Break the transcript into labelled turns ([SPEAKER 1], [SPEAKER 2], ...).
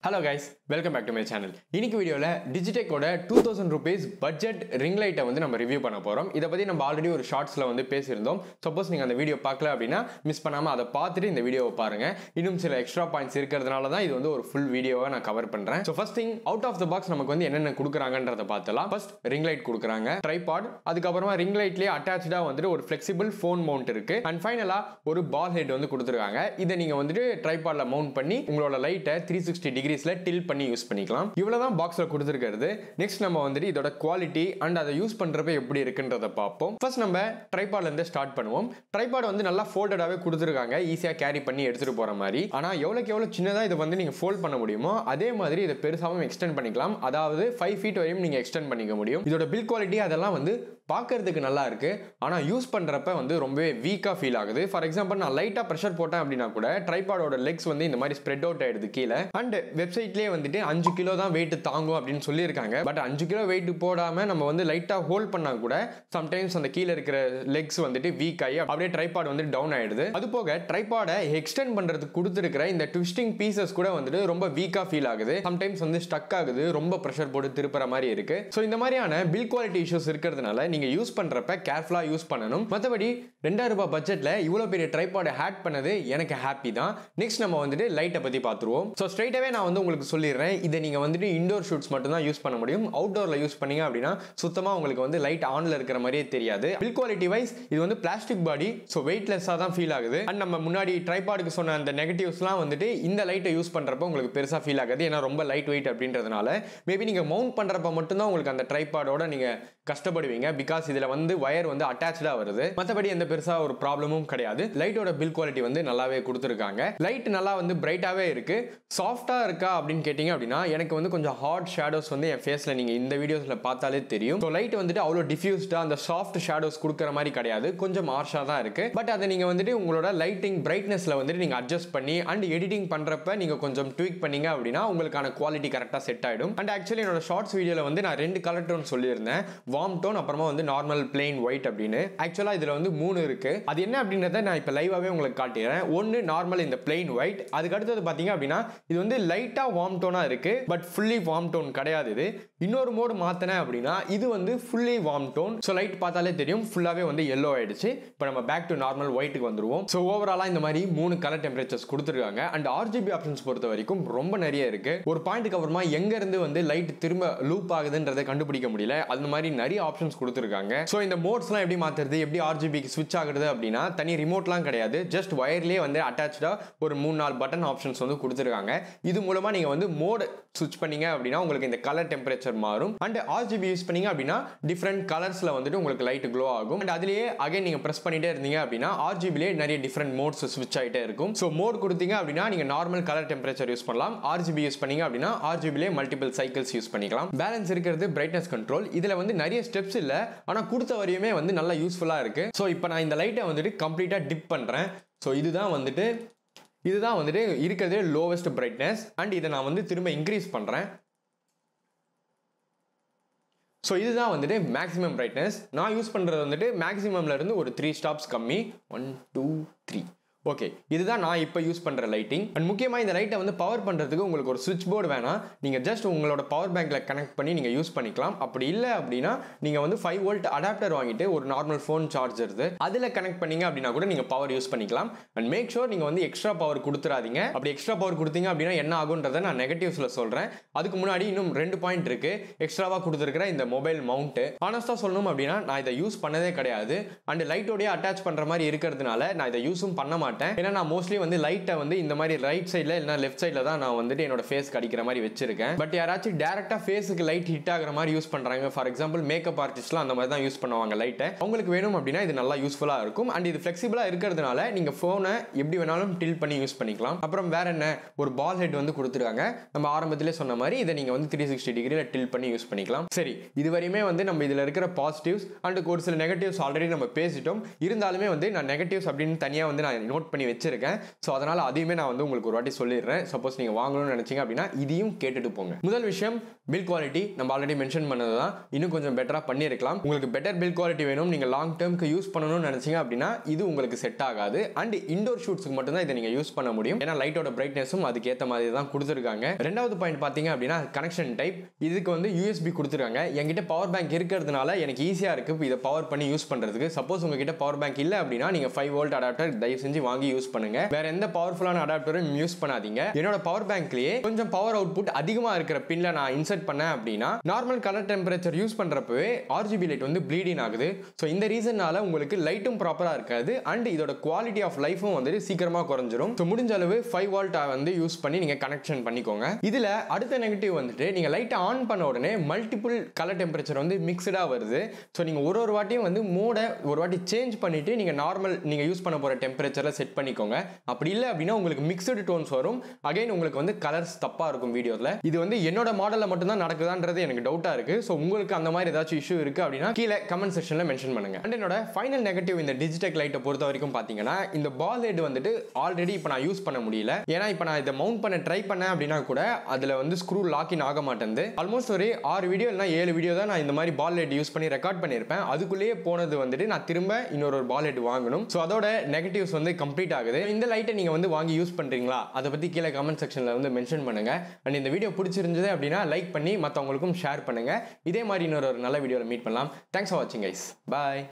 [SPEAKER 1] hello guys welcome back to my channel இன்னைக்கு வீடியோவில் டிஜிடெக்கோட two thousand rupees budget ring லைட்டை வந்து நம்ம ரிவ்யூ பண்ண போகிறோம் இதை பற்றி நம்ம ஆல்ரெடி ஒரு ஷார்ட்ஸில் வந்து பேசியிருந்தோம் சப்போஸ் நீங்கள் அந்த வீடியோ பார்க்கல அப்படின்னா மிஸ் பண்ணாமல் அதை பார்த்துட்டு இந்த வீடியோவை பாருங்கள் இன்னும் சில எக்ஸ்ட்ரா பாயிண்ட்ஸ் இருக்கிறதுனால தான் இது வந்து ஒரு ஃபுல் வீடியோவை நான் கவர் பண்ணுறேன் so first thing out of the box நமக்கு வந்து என்னென்ன கொடுக்குறாங்கன்றத பார்த்தலாம் ஃபர்ஸ்ட் ரிங் லைட் கொடுக்குறாங்க ட்ரைபாட் அதுக்கப்புறமா ரிங் லைட்லேயே அட்டாச்சாக வந்துட்டு ஒரு ஃப்ளெக்சிபிள் ஃபோன் மவுண்ட் இருக்கு அண்ட் ஃபைனலாக ஒரு பால் ஹெட் வந்து கொடுத்துருக்காங்க இதை நீங்கள் வந்துட்டு ட்ரைபாடில் மவுண்ட் பண்ணி உங்களோட லைட்டை த்ரீ சிக்ஸ்டி டிகிரிஸில் டில் பண்ணி யூஸ் பண்ணிக்கலாம் இவ்வளவுதான் பாக்ஸில் கொடுத்துருக்கிறது நெக்ஸ்ட் நம்ம வந்துட்டு இதோட குவாலிட்டி அண்ட் அதை யூஸ் பண்ணுறப்ப எப்படி இருக்குன்றத பார்ப்போம் ஃபர்ஸ்ட் நம்ம ட்ரைபாட்ல இருந்து ஸ்டார்ட் பண்ணுவோம் ட்ரைபாட் வந்து நல்லா ஃபோல்டடாகவே கொடுத்துருக்காங்க ஈஸியாக கேரி பண்ணி எடுத்துகிட்டு போகிற மாதிரி ஆனால் எவ்வளோக்கு எவ்வளோ சின்னதாக இதை வந்து நீங்கள் ஃபோல்ட் பண்ண முடியுமோ அதே மாதிரி இதை பெருசாகவும் எக்ஸ்டெண்ட் பண்ணிக்கலாம் அதாவது ஃபைவ் ஃபீட் வரையும் நீங்கள் எக்ஸ்டெண்ட் பண்ணிக்க முடியும் இதோட பில் குவாலிட்டி அதெல்லாம் வந்து பார்க்கறதுக்கு நல்லா இருக்கு ஆனால் யூஸ் பண்ணுறப்ப வந்து ரொம்பவே வீக்காக ஃபீல் ஆகுது ஃபார் எக்ஸாம்பிள் நான் லைட்டாக ப்ரெஷர் போட்டேன் அப்படின்னா கூட ட்ரைபாடோட லெக்ஸ் வந்து இந்த மாதிரி ஸ்ப்ரெட் அவுட் ஆயிடுது கீழே அண்ட் வெப்சைட்லேயே வந்துட்டு அஞ்சு கிலோ தான் வெயிட் தாங்கும் அப்படின்னு சொல்லியிருக்காங்க பட் அஞ்சு கிலோ வெயிட் போடாமல் நம்ம வந்து லைட்டாக ஹோல்ட் பண்ணால் கூட சம்டைம்ஸ் அந்த கீழே இருக்கிற லெக்ஸ் வந்துட்டு வீக் ஆகி அப்படியே ட்ரைபாட் வந்து டவுன் ஆயிடுது அது போக ட்ரைபாடை எக்ஸ்டெண்ட் பண்ணுறதுக்கு கொடுத்துருக்கிற இந்த ட்விஸ்டிங் பீசஸ் கூட வந்துட்டு ரொம்ப வீக்காக ஃபீல் ஆகுது சம்டைம்ஸ் வந்து ஸ்டக் ஆகுது ரொம்ப ப்ரெஷர் போட்டு திருப்புற மாதிரி இருக்கு ஸோ இந்த மாதிரியான பில் குவாலிட்டி இஷ்யூஸ் இருக்கிறதுனால நீங்கள் யூஸ் பண்ணுறப்ப கேர்ஃபுல்லாக யூஸ் பண்ணணும் மற்றபடி ரெண்டாயிரம் ரூபாய் பட்ஜெட்டில் இவ்வளோ பெரிய ட்ரைபாடை ஹேட் பண்ணது எனக்கு ஹாப்பி தான் நெக்ஸ்ட் நம்ம வந்துட்டு லைட்டை பற்றி பார்த்துருவோம் ஸோ ஸ்ட்ரைட்டாகவே நான் வந்து உங்களுக்கு சொல்லிடுறேன் இதை நீங்கள் வந்துட்டு இண்டோர் ஷூட்ஸ் மட்டும் தான் யூஸ் பண்ண முடியும் அவுட்டோரில் யூஸ் பண்ணீங்க அப்படின்னா சுத்தமாக உங்களுக்கு வந்து லைட் ஆனில் இருக்கிற மாதிரியே தெரியாது பில் குவாலிட்டி வைஸ் இது வந்து பிளாஸ்டிக் பாடி ஸோ வெயிட்லெஸ்ஸாக தான் ஃபீல் ஆகுது அண்ட் நம்ம முன்னாடி ட்ரைபாடுக்கு சொன்ன அந்த நெகட்டிவ்ஸ்லாம் வந்துட்டு இந்த லைட்டை யூஸ் பண்ணுறப்ப உங்களுக்கு பெருசாக ஃபீல் ஆகுது ஏன்னா ரொம்ப லைட் வெயிட் அப்படின்றதுனால மேபி நீங்கள் மவுண்ட் பண்ணுறப்ப மட்டும்தான் உங்களுக்கு அந்த ட்ரைபாடோட நீங்கள் கஷ்டப்படுவீங்க பிகாஸ் இதில் வந்து ஒயர் வந்து அட்டாச்சாக வருது மற்றபடி எந்த பெருசாக ஒரு ப்ராப்ளமும் கிடையாது லைட்டோட பில் குவாலிட்டி வந்து நல்லாவே கொடுத்துருக்காங்க லைட் நல்லா வந்து பிரைட்டாகவே இருக்கு சாஃப்டாக இருக்கா அப்படின்னு கேட்டிங்க அப்படின்னா எனக்கு வந்து கொஞ்சம் ஹார்ட் ஷேடோஸ் வந்து என் ஃபேஸில் நீங்கள் இந்த வீடியோஸில் பார்த்தாலே தெரியும் ஸோ லைட் வந்துட்டு அவ்வளோ டிஃப்யூஸ்டாக அந்த சாஃப்ட் ஷேடோஸ் கொடுக்குற மாதிரி கிடையாது கொஞ்சம் மார்ஷாக தான் இருக்கு பட் அதை நீங்கள் வந்துட்டு உங்களோட லைட்டிங் பிரைட்னஸில் வந்துட்டு நீங்கள் அட்ஜஸ்ட் பண்ணி அண்ட் எடிட்டிங் பண்ணுறப்ப நீங்கள் கொஞ்சம் ட்வீக் பண்ணீங்க அப்படின்னா உங்களுக்கான குவாலிட்டி கரெக்டாக செட் ஆகிடும் அண்ட் ஆக்சுவலி என்னோட ஷார்ட்ஸ் வீடியோவில் வந்து நான் ரெண்டு கலர் டோன் சொல்லியிருந்தேன் வார்ம் டோன் அப்புறமா வந்து நார்மல் பிளெயின் ஒயிட் அப்படின்னு ஆக்சுவலாக இதில் வந்து மூணு இருக்கு அது என்ன அப்படின்றத நான் இப்போ லைவாகவே உங்களுக்கு காட்டிடுறேன் ஒன்று நார்மல் இந்த பிளெயின் ஒயிட் அதுக்கு அடுத்தது பார்த்தீங்க அப்படின்னா இது வந்து லைட்டாக வார்ம் டோனாக இருக்கு பட் ஃபுல்லி வார்ம் டோன் கிடையாது இது இன்னொரு மோடு மாற்றினேன் அப்படின்னா இது வந்து fully warm tone so light பார்த்தாலே தெரியும் ஃபுல்லாகவே வந்து எல்லோ ஆயிடுச்சு இப்போ நம்ம பேக் டு நார்மல் ஒயிட்டுக்கு வந்துருவோம் ஸோ ஓவராலாக இந்த மாதிரி மூணு கலர் டெம்பரேச்சர்ஸ் கொடுத்துருக்காங்க அண்ட் ஆர்ஜிபி ஆப்ஷன்ஸ் பொறுத்த வரைக்கும் ரொம்ப நிறைய இருக்கு ஒரு பாயிண்ட்டுக்கு அப்புறமா எங்கேருந்து வந்து லைட் திரும்ப லூப் ஆகுதுன்றதை கண்டுபிடிக்க முடியல அந்த மாதிரி நிறைய ஆப்ஷன்ஸ் கொடுத்துருக்காங்க ஸோ இந்த மோட்ஸ்லாம் எப்படி மாற்றுறது எப்படி ஆர்ஜிபிக்கு ஸ்விட்ச் ஆகுது அப்படின்னா தனி ரிமோட்லாம் கிடையாது ஜஸ்ட் ஒயர்லேயே வந்து அட்டாச்சாக ஒரு மூணு நாலு பட்டன் ஆப்ஷன்ஸ் வந்து கொடுத்துருக்காங்க இது மூலமாக நீங்கள் வந்து மோட் ஸ்விட்ச் பண்ணீங்க அப்படின்னா உங்களுக்கு இந்த கலர் டெம்பரேச்சர் மாறும் அண்ட் ஆர்ஜிபி யூஸ் பண்ணீங்க அப்படின்னா டிஃப்ரெண்ட் கலர்ஸில் வந்துட்டு உங்களுக்கு லைட் க்ளோ ஆகும் அண்ட் அதுலேயே அகைன் நீங்கள் ப்ரெஸ் பண்ணிட்டே இருந்தீங்க அப்படின்னா ஆர்ஜிபிலே நிறைய டிஃப்ரெண்ட் மோட்ஸ் ஸ்விட்ச் ஆகிட்டே இருக்கும் ஸோ மோட் கொடுத்தீங்க அப்படின்னா நீங்கள் நார்மல் கலர் டெம்பரேச்சர் யூஸ் பண்ணலாம் ஆர்ஜிபி யூஸ் பண்ணீங்க அப்படின்னா ஆர்ஜிபிலே மல்டிபிள் சைக்கிள்ஸ் யூஸ் பண்ணிக்கலாம் பேலன்ஸ் இருக்கிறது பிரைட்னஸ் கண்ட்ரோல் இதில் வந்து நிறைய ஸ்டெப்ஸ் இல்லை ஆனால் கொடுத்த வரையுமே வந்து நல்லா யூஸ்ஃபுல்லாக இருக்குது ஸோ இப்போ நான் இந்த லைட்டை வந்துட்டு கம்ப்ளீட்டாக டிப் பண்ணுறேன் ஸோ இதுதான் வந்துட்டு இதுதான் வந்துட்டு இருக்கிறதே லோவஸ்ட் பிரைட்னஸ் அண்ட் இதை நான் வந்து திரும்ப இன்க்ரீஸ் பண்ணுறேன் ஸோ இதுதான் வந்துட்டு மேக்ஸிமம் பிரைட்னஸ் நான் யூஸ் பண்ணுறது வந்துட்டு மேக்ஸிமம்ல இருந்து ஒரு த்ரீ ஸ்டாப்ஸ் கம்மி ஒன் டூ த்ரீ ஓகே இதுதான் நான் இப்போ யூஸ் பண்ணுற லைட்டிங் அண்ட் முக்கியமாக இந்த லைட்டை வந்து பவர் பண்ணுறதுக்கு உங்களுக்கு ஒரு சுவிட்ச் போர்டு வேணாம் நீங்கள் ஜஸ்ட் உங்களோட பவர் பேங்க்கில் கனெக்ட் பண்ணி நீங்கள் யூஸ் பண்ணிக்கலாம் அப்படி இல்லை அப்படின்னா நீங்கள் வந்து ஃபைவ் வோல்ட் அடாப்டர் வாங்கிட்டு ஒரு நார்மல் ஃபோன் சார்ஜர் அதில் கனெக்ட் பண்ணீங்க அப்படின்னா கூட நீங்கள் பவர் யூஸ் பண்ணிக்கலாம் அண்ட் மேக் ஷோர் நீங்கள் வந்து எக்ஸ்ட்ரா பவர் கொடுத்துறாதீங்க அப்படி எக்ஸ்ட்ரா பவர் கொடுத்தீங்க அப்படின்னா என்ன ஆகுன்றதை நான் நெகட்டிவ்ஸில் சொல்கிறேன் அதுக்கு முன்னாடி இன்னும் ரெண்டு பாயிண்ட் இருக்கு எக்ஸ்ட்ராவாக கொடுத்துருக்கிற இந்த மொபைல் மவுண்ட்டு ஆனஸ்ட்டாக சொல்லணும் அப்படின்னா நான் இதை யூஸ் பண்ணதே கிடையாது அண்ட் லைட்டோடய அட்டாச் பண்ணுற மாதிரி இருக்கிறதுனால நான் இதை யூஸும் பண்ண மாட்டேன் ஏன்னா நான் மோஸ்ட்லி வந்து லைட்டை வந்து இந்த மாதிரி ரைட் சைடில் இல்லைனா லெஃப்ட் சைடில் தான் நான் வந்துட்டு என்னோட ஃபேஸ் அடிக்கிற மாதிரி வச்சிருக்கேன் பட் யாராச்சும் டேரெக்டாக ஃபேஸுக்கு லைட் ஹிட் ஆகிற மாதிரி யூஸ் பண்ணுறாங்க ஃபார் எக்ஸாம்பிள் மேக்கப் ஆர்டிஸ்ட்லாம் அந்த மாதிரி தான் யூஸ் பண்ணுவாங்க லைட்டை அவங்களுக்கு வேணும் அப்படின்னா இது நல்லா யூஸ்ஃபுல்லாக இருக்கும் அண்ட் இது ஃப்ளெக்சிபிளாக இருக்கிறதுனால நீங்கள் ஃபோனை எப்படி வேணாலும் டில் பண்ணி யூஸ் பண்ணிக்கலாம் அப்புறம் வேற என்ன ஒரு பால் ஹெட் வந்து கொடுத்துருக்காங்க நம்ம ஆரம்பத்திலே சொன்ன மாதிரி இதை நீங்கள் வந்து த்ரீ சிக்ஸ்டி டிகிரியில் டில் பண்ணி யூஸ் பண்ணிக்கலாம் சரி இது வரையுமே வந்து நம்ம இதில் இருக்கிற பாசிட்டிவ்ஸ் அண்ட் ஒரு சில நெகட்டிவ்ஸ் ஆல்ரெடி நம்ம பேசிட்டோம் இருந்தாலுமே வந்து நான் நெகட்டிவ்ஸ் அப்படின்னு தனியாக வந்து நான் நோட் நோட் பண்ணி வச்சிருக்கேன் ஸோ அதனால் அதையுமே நான் வந்து உங்களுக்கு ஒரு வாட்டி சொல்லிடுறேன் சப்போஸ் நீங்கள் வாங்கணும்னு நினச்சிங்க அப்படின்னா இதையும் கேட்டுட்டு போங்க முதல் விஷயம் பில் குவாலிட்டி நம்ம ஆல்ரெடி மென்ஷன் பண்ணது தான் இன்னும் கொஞ்சம் பெட்டராக பண்ணியிருக்கலாம் உங்களுக்கு பெட்டர் பில் குவாலிட்டி வேணும் நீங்கள் லாங் டேர்ம்க்கு யூஸ் பண்ணணும்னு நினச்சிங்க அப்படின்னா இது உங்களுக்கு செட் ஆகாது அண்ட் இண்டோர் ஷூட்ஸுக்கு மட்டும் தான் இதை நீங்கள் யூஸ் பண்ண முடியும் ஏன்னா லைட்டோட பிரைட்னஸும் அதுக்கு ஏற்ற மாதிரி தான் கொடுத்துருக்காங்க ரெண்டாவது பாயிண்ட் பார்த்தீங்க அப்படின்னா கனெக்ஷன் டைப் இதுக்கு வந்து யூஎஸ்பி கொடுத்துருக்காங்க என்கிட்ட பவர் பேங்க் இருக்கிறதுனால எனக்கு ஈஸியாக இருக்குது இதை பவர் பண்ணி யூஸ் பண்ணுறதுக்கு சப்போஸ் உங்ககிட்ட பவர் பேங்க் இல்லை அப்படின்னா நீங்கள் ஃபைவ் வோல்ட் அடாப்டர் தயவு செஞ்சு வாங்கி யூஸ் பண்ணுங்க வேற எந்த பவர்ஃபுல்லான அடாப்டரும் யூஸ் பண்ணாதீங்க என்னோட பவர் பேங்க்லேயே கொஞ்சம் பவர் அவுட்புட் அதிகமாக இருக்கிற பின்ல நான் இன்சர்ட் பண்ணேன் அப்படின்னா நார்மல் கலர் டெம்பரேச்சர் யூஸ் பண்ணுறப்பவே ஆர்ஜிபி லைட் வந்து ப்ளீடிங் ஆகுது ஸோ இந்த ரீசன்னால உங்களுக்கு லைட்டும் ப்ராப்பராக இருக்காது அண்ட் இதோட குவாலிட்டி ஆஃப் லைஃபும் வந்துட்டு சீக்கிரமாக குறைஞ்சிரும் ஸோ முடிஞ்ச அளவு ஃபைவ் வால்ட் வந்து யூஸ் பண்ணி நீங்கள் கனெக்ஷன் பண்ணிக்கோங்க இதில் அடுத்த நெகட்டிவ் வந்துட்டு நீங்கள் லைட்டை ஆன் பண்ண உடனே மல்டிபிள் கலர் டெம்பரேச்சர் வந்து மிக்சடாக வருது ஸோ நீங்கள் ஒரு ஒரு வாட்டியும் வந்து மோடை ஒரு வாட்டி சேஞ்ச் பண்ணிவிட்டு நீங்கள் நார்மல் நீங்கள் யூஸ் பண்ண போகிற டெம்பரேச்சரில் செட் பண்ணிக்கோங்க அப்படி இல்லை அப்படின்னா உங்களுக்கு மிக்சடு டோன்ஸ் வரும் அகைன் உங்களுக்கு வந்து கலர்ஸ் தப்பாக இருக்கும் வீடியோவில் இது வந்து என்னோட மாடலில் மட்டும்தான் நடக்குதான்றது எனக்கு டவுட்டாக இருக்குது ஸோ உங்களுக்கு அந்த மாதிரி ஏதாச்சும் இஷ்யூ இருக்குது அப்படின்னா கீழே கமெண்ட் செக்ஷனில் மென்ஷன் பண்ணுங்க அண்ட் என்னோட ஃபைனல் நெகட்டிவ் இந்த டிஜிட்டல் லைட்டை பொறுத்த வரைக்கும் பார்த்தீங்கன்னா இந்த பால் ஹெட் வந்துட்டு ஆல்ரெடி இப்போ நான் யூஸ் பண்ண முடியல ஏன்னா இப்போ நான் இதை மவுண்ட் பண்ண ட்ரை பண்ணேன் அப்படின்னா கூட அதில் வந்து ஸ்க்ரூ லாக்கின் ஆக மாட்டேங்குது ஆல்மோஸ்ட் ஒரு ஆறு வீடியோ இல்லைனா ஏழு வீடியோ தான் நான் இந்த மாதிரி பால் ஹெட் யூஸ் பண்ணி ரெக்கார்ட் பண்ணியிருப்பேன் அதுக்குள்ளேயே போனது வந்துட்டு நான் திரும்ப இன்னொரு ஒரு பால் ஹெட் வாங்கணும் ஸோ அதோட நெகட்டிவ்ஸ் வந்து கம்ப்ளீட் ஆகுது இந்த லைட்டை நீங்கள் வந்து வாங்கி யூஸ் பண்ணுறீங்களா அதை பற்றி கீழே கமெண்ட் செக்ஷனில் வந்து மென்ஷன் பண்ணுங்க அண்ட் இந்த வீடியோ பிடிச்சிருந்தது அப்படின்னா லைக் பண்ணி மற்றவங்களுக்கும் ஷேர் பண்ணுங்க இதே மாதிரி இன்னொரு ஒரு நல்ல வீடியோவில் மீட் பண்ணலாம் தேங்க்ஸ் ஃபார் வாட்சிங் கைஸ் பாய்